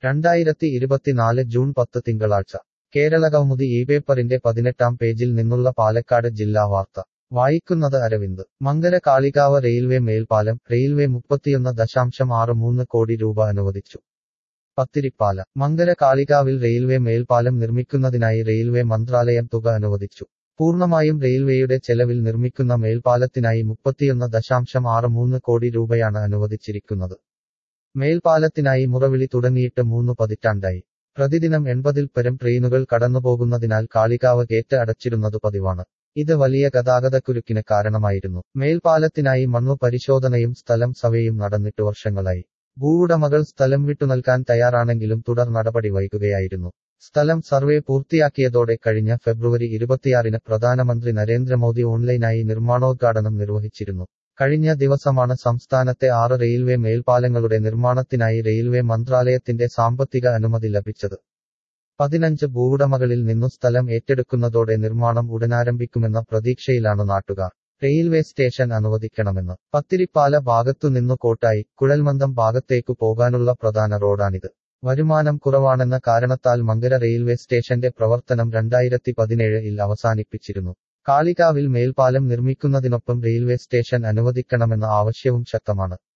രണ്ടായിരത്തി ഇരുപത്തിനാല് ജൂൺ പത്ത് തിങ്കളാഴ്ച കേരളകൗമുദി ഈ പേപ്പറിന്റെ പതിനെട്ടാം പേജിൽ നിന്നുള്ള പാലക്കാട് ജില്ലാ വാർത്ത വായിക്കുന്നത് അരവിന്ദ് മങ്കര കാളികാവ് റെയിൽവേ മേൽപ്പാലം റെയിൽവേ മുപ്പത്തിയൊന്ന് ദശാംശം ആറ് മൂന്ന് കോടി രൂപ അനുവദിച്ചു പത്തിരിപ്പാല മങ്കര കാളികാവിൽ റെയിൽവേ മേൽപ്പാലം നിർമ്മിക്കുന്നതിനായി റെയിൽവേ മന്ത്രാലയം തുക അനുവദിച്ചു പൂർണ്ണമായും റെയിൽവേയുടെ ചെലവിൽ നിർമ്മിക്കുന്ന മേൽപ്പാലത്തിനായി മുപ്പത്തിയൊന്ന് ദശാംശം ആറ് മൂന്ന് കോടി രൂപയാണ് അനുവദിച്ചിരിക്കുന്നത് മേൽപ്പാലത്തിനായി മുറവിളി തുടങ്ങിയിട്ട് മൂന്ന് പതിറ്റാണ്ടായി പ്രതിദിനം എൺപതിൽ പരം ട്രെയിനുകൾ കടന്നുപോകുന്നതിനാൽ കാളികാവ് ഗേറ്റ് അടച്ചിരുന്നത് പതിവാണ് ഇത് വലിയ ഗതാഗതക്കുരുക്കിന് കാരണമായിരുന്നു മേൽപ്പാലത്തിനായി മണ്ണു പരിശോധനയും സ്ഥലം സവയും നടന്നിട്ട് വർഷങ്ങളായി ഭൂവുടമകൾ സ്ഥലം വിട്ടുനൽകാൻ തയ്യാറാണെങ്കിലും തുടർ നടപടി വൈകുകയായിരുന്നു സ്ഥലം സർവേ പൂർത്തിയാക്കിയതോടെ കഴിഞ്ഞ ഫെബ്രുവരി ഇരുപത്തിയാറിന് പ്രധാനമന്ത്രി നരേന്ദ്രമോദി ഓൺലൈനായി നിർമ്മാണോദ്ഘാടനം നിർവഹിച്ചിരുന്നു കഴിഞ്ഞ ദിവസമാണ് സംസ്ഥാനത്തെ ആറ് റെയിൽവേ മേൽപ്പാലങ്ങളുടെ നിർമ്മാണത്തിനായി റെയിൽവേ മന്ത്രാലയത്തിന്റെ സാമ്പത്തിക അനുമതി ലഭിച്ചത് പതിനഞ്ച് ഭൂവുടമകളിൽ നിന്നു സ്ഥലം ഏറ്റെടുക്കുന്നതോടെ നിർമ്മാണം ഉടനാരംഭിക്കുമെന്ന പ്രതീക്ഷയിലാണ് നാട്ടുകാർ റെയിൽവേ സ്റ്റേഷൻ അനുവദിക്കണമെന്ന് പത്തിരിപ്പാല ഭാഗത്തുനിന്നു കോട്ടായി കുഴൽമന്ദം ഭാഗത്തേക്കു പോകാനുള്ള പ്രധാന റോഡാണിത് വരുമാനം കുറവാണെന്ന കാരണത്താൽ മങ്കര റെയിൽവേ സ്റ്റേഷന്റെ പ്രവർത്തനം രണ്ടായിരത്തി പതിനേഴിൽ അവസാനിപ്പിച്ചിരുന്നു കാളികാവിൽ മേൽപ്പാലം നിർമ്മിക്കുന്നതിനൊപ്പം റെയിൽവേ സ്റ്റേഷൻ അനുവദിക്കണമെന്ന ആവശ്യവും ശക്തമാണ്